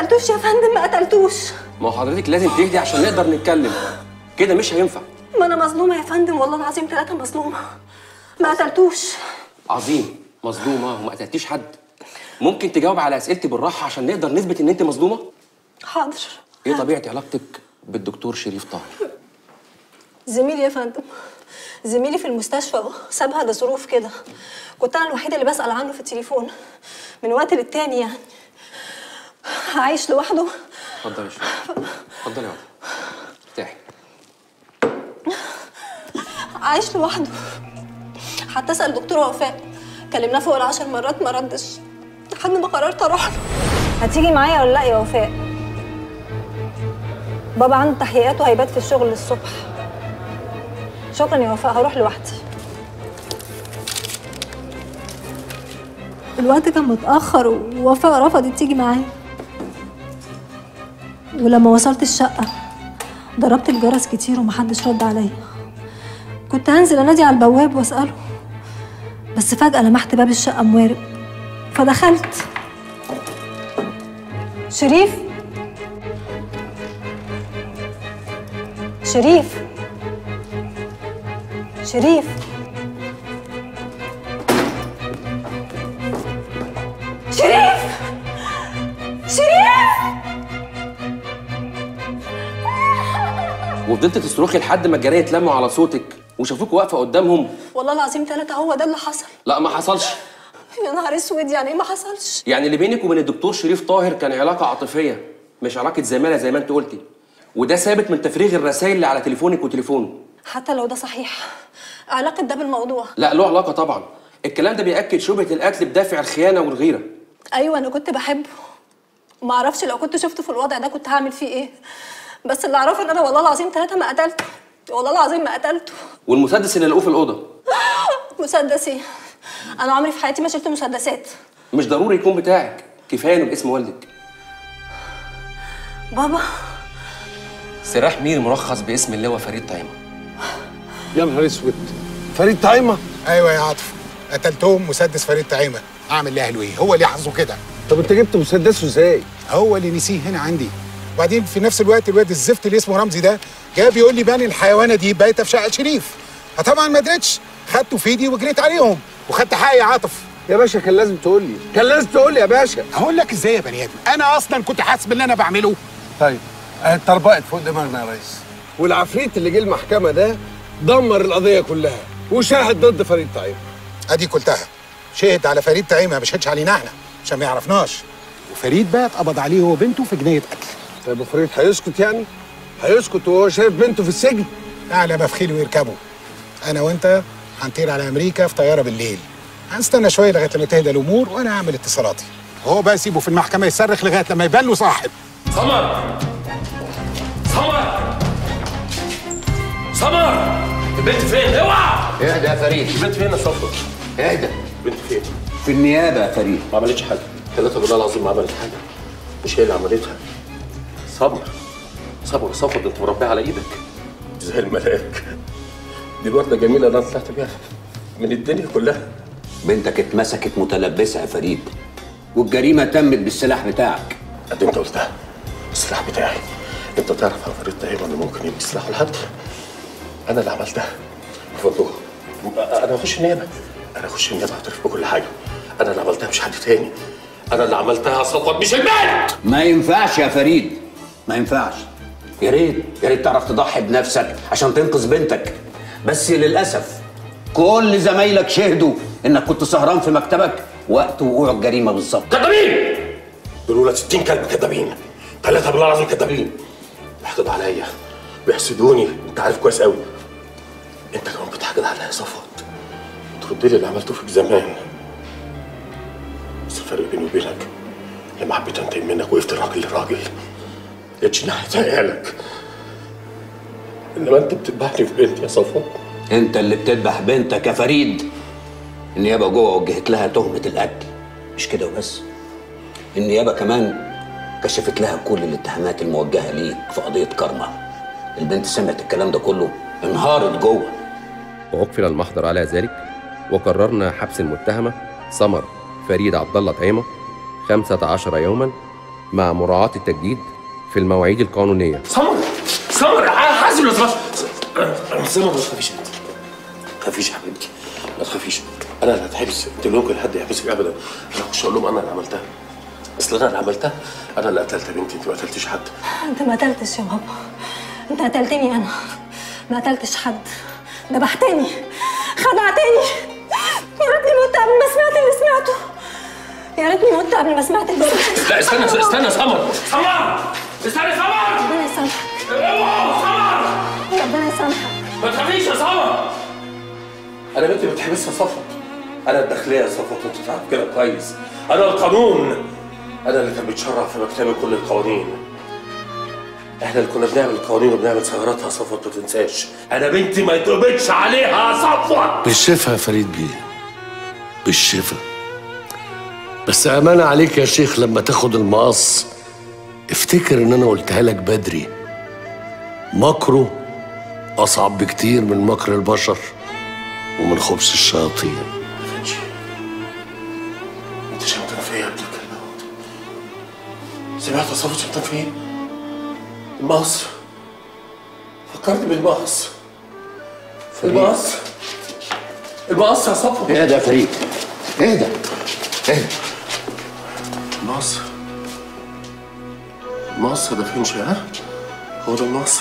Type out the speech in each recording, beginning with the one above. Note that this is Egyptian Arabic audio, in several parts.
قتلتوش يا فندم ما قتلتوش ما هو حضرتك لازم تهدي عشان نقدر نتكلم كده مش هينفع ما انا مظلومه يا فندم والله العظيم ثلاثه مظلومه ما قتلتوش عظيم مظلومه وما قتلتيش حد ممكن تجاوب على اسئلتي بالراحه عشان نقدر نثبت ان انت مظلومه حاضر ايه طبيعه علاقتك بالدكتور شريف طاهر زميلي يا فندم زميلي في المستشفى سابها لظروف كده كنت انا الوحيده اللي بسال عنه في التليفون من وقت للتاني يعني عايش لوحده اتفضلي شويه اتفضلي اقعدي ارتاحي عايش لوحده حتى اسال دكتور وفاء كلمناه فوق العشر مرات ما ردش لحد ما قررت اروح له هتيجي معايا ولا لا يا وفاء بابا عنده تحقيقات وهيبات في الشغل الصبح شكرا يا وفاء هروح لوحدي الوقت كان متأخر ووفاء رفضت تيجي معايا ولما وصلت الشقة ضربت الجرس كتير ومحدش رد عليا كنت هنزل انادي على البواب واسأله بس فجأة لمحت باب الشقة موارب فدخلت شريف شريف شريف شريف شريف وفضلت تصرخي لحد ما الجرايه اتلموا على صوتك وشافوك واقفه قدامهم والله العظيم ثلاثة هو ده اللي حصل لا ما حصلش يا نهار اسود يعني ايه ما حصلش يعني اللي بينك وبين الدكتور شريف طاهر كان علاقه عاطفيه مش علاقه زماله زي ما انت قلتي وده ثابت من تفريغ الرسائل اللي على تليفونك وتليفونه حتى لو ده صحيح علاقة ده بالموضوع لا له علاقه طبعا الكلام ده بياكد شبهه القتل بدافع الخيانه والغيره ايوه انا كنت بحبه ما اعرفش لو كنت شفته في الوضع ده كنت هعمل فيه ايه بس اللي اعرفه ان انا والله العظيم ثلاثة ما قتلته والله العظيم ما قتلته والمسدس اللي لقوه في الاوضه مسدس ايه انا عمري في حياتي ما شلت مسدسات مش ضروري يكون بتاعك كفايه انه باسم والدك بابا سراح مير مرخص باسم اللواء فريد طعيمه يا نهار اسود فريد طعيمه ايوه يا عاطف قتلتهم مسدس فريد طعيمه اعمل ليه اهله ايه هو اللي حظه كده طب انت جبت مسدسه ازاي هو اللي نسيه هنا عندي وبعدين في نفس الوقت الواد الزفت اللي اسمه رمزي ده جاي بيقول لي بان الحيوانه دي بايته في شقه شريف طبعا ما قدرتش خدته في ايدي وجريت عليهم وخدت حقي يا عاطف يا باشا كان لازم تقول لي كان لازم تقول لي يا باشا هقول لك ازاي يا بني ادم انا اصلا كنت حاسس باللي انا بعمله طيب اه، اتطربقت فوق دماغنا يا ريس والعفريت اللي جه المحكمه ده دمر القضيه كلها وشاهد ضد فريد طعيمه ادي قلتها شهد على فريد طعيمه ما شهدش علينا احنا عشان ما يعرفناش وفريد بقى اتقبض عليه هو وبنته في جنايه قتل طيب وفريد هيسكت يعني هيسكت وهو شايف بنته في السجن اعلى ما في خيله يركبوا انا وانت هنطير على امريكا في طياره بالليل هنستنى شويه لغايه لما تهدى الامور وانا هعمل اتصالاتي هو بقى سيبه في المحكمه يصرخ لغايه لما يبان له صاحب سمر سمر سمر البنت فين اوعى اهدى يا فريد البنت فين يا صفر اهدى البنت فين في النيابه يا فريد ما عملتش حاجه ثلاثة بالله العظيم ما عملت حاجه مش هي اللي عملتها صبر صبر صفر ده انت مربيها على ايدك زي الملاك دي الوردة جميلة اللي انا طلعت بيها من الدنيا كلها بنتك اتمسكت متلبسه يا فريد والجريمه تمت بالسلاح بتاعك قد انت قلتها السلاح بتاعي انت تعرف يا فريد طيب انه ممكن يلبس سلاح لحد انا اللي عملتها بفضله انا هخش النيابه انا هخش النيابه اعترف بكل حاجه انا اللي عملتها مش حد تاني انا اللي عملتها صفوت مش البنت ما ينفعش يا فريد ما ينفعش يا ريت يا ريت تعرف تضحي بنفسك عشان تنقذ بنتك بس للاسف كل زمايلك شهدوا انك كنت سهران في مكتبك وقت وقوع الجريمه بالظبط كذابين دول ولاد 60 كلب كذابين ثلاثه بالله العظيم كذابين بيحقدوا عليا بيحسدوني انت عارف كويس قوي انت كمان بتحقد عليا يا صفوت ترد لي اللي عملته فيك زمان بس الفرق بيني وبينك لما حبيت انتقم منك وقفت راجل لراجل جتش ناحيه عيالك انما انت بتذبحني في بنتي يا صفوت انت اللي بتذبح بنتك يا فريد النيابه جوه وجهت لها تهمه القتل مش كده وبس النيابه كمان كشفت لها كل الاتهامات الموجهه ليك في قضيه كارما البنت سمعت الكلام ده كله انهارت جوه وأقفل المحضر على ذلك وقررنا حبس المتهمة سمر فريد عبد الله طعيمة 15 يوما مع مراعاة التجديد في المواعيد القانونية سمر سمر حاسب لو سمحت سمر ما تخافيش انت ما تخافيش يا حبيبتي ما تخافيش انا اللي هتحبس انت لا يمكن حد يحبسك ابدا انا هخش اقول لهم انا اللي عملتها اصل انا اللي عملتها انا اللي قتلت بنتي انت ما قتلتيش حد انت ما قتلتش يا بابا انت قتلتني انا ما قتلتش حد ذبحتني خدعتني يا ريتني مت قبل ما سمعت اللي سمعته يا ريتني مت قبل ما سمعت اللي سمعته لا استنى استنى سمر سمر استنى سمر ربنا يسامحك اوعى سمر ربنا يسامحك ما تخافيش يا سمر انا بنتي بتحبسها صفوت انا الداخليه يا صفوت وانت تعرف كده كويس انا القانون انا اللي كان بيتشرع في مكتبي كل القوانين احنا اللي كنا بنعمل القوانين وبنعمل ثغراتها يا صفوت ما تنساش انا بنتي ما يتقبضش عليها يا صفوت بالشفا يا فريد بيه بالشفا بس أمانة عليك يا شيخ لما تاخد المقص افتكر ان انا قلتها لك بدري مكره اصعب بكتير من مكر البشر ومن خبث الشياطين فنشي انت شمتان فيا يا ابن الكلب سمعت يا صفوت شمتان فيا المقص فكرت بالمقص المقص المقص يا صفوت اهدى يا فريد اهدى اهدى المقص المقص ده فينشي ها هو ده المقص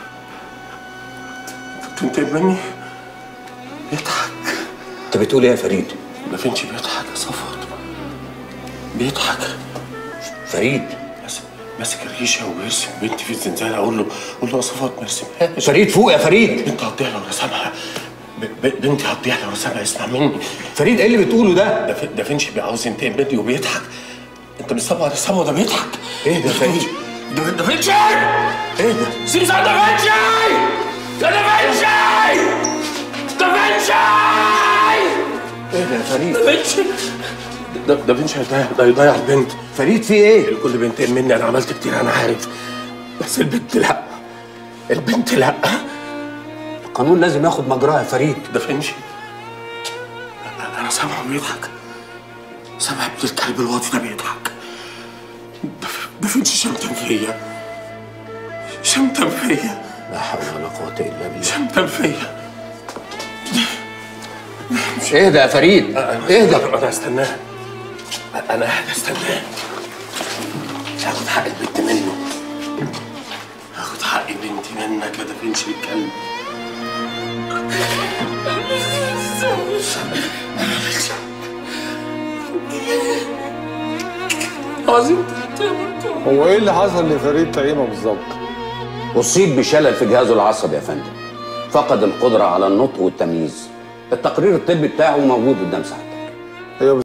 كنت مني بيضحك انت بتقول ايه يا فريد ده فينشي بيضحك يا صفوت بيضحك فريد ماسك ماسك الريشه وبيرسم بنتي في الزنزانه اقول له اقول له يا صفوت ما ارسمهاش فريد فوق يا فريد بنتي هتضيع لو رسمها ب- ب- بنتي هتضيع لو رسمها اسمع مني فريد ايه اللي بتقوله ده ده في- ده فينشي عاوز ينتقم مني وبيضحك انت مش سامع رسامه ده بيضحك ايه ده فريد ده ده فينشي ايه ده سيبسان ده فينشي ده ده فينشي ده فينشي ايه ده يا فريد ده فينشي ده ده فينشي هيضيع ده هيضيع البنت فريد في ايه الكل بينتقم مني انا عملت كتير انا عارف بس البنت لا البنت لا القانون لازم ياخد مجراه يا فريد ده فينشي انا سامعه بيضحك سامع ابن الكلب الواطي ده بيضحك ده ف- ده فينشي شمتان فيا شمتان فيا لا حول ولا قوه الا بالله شمتان فيا اهدى يا فريد اهدى انا هستناه انا قاعد استناه هاخد حق البنت منه هاخد حق بنتي منك يا ده فينشي الكلب عظيم هو ايه اللي حصل لفريد طعيمه بالظبط؟ اصيب بشلل في جهازه العصبي يا فندم فقد القدره على النطق والتمييز التقرير الطبي بتاعه موجود قدام ساعتك هي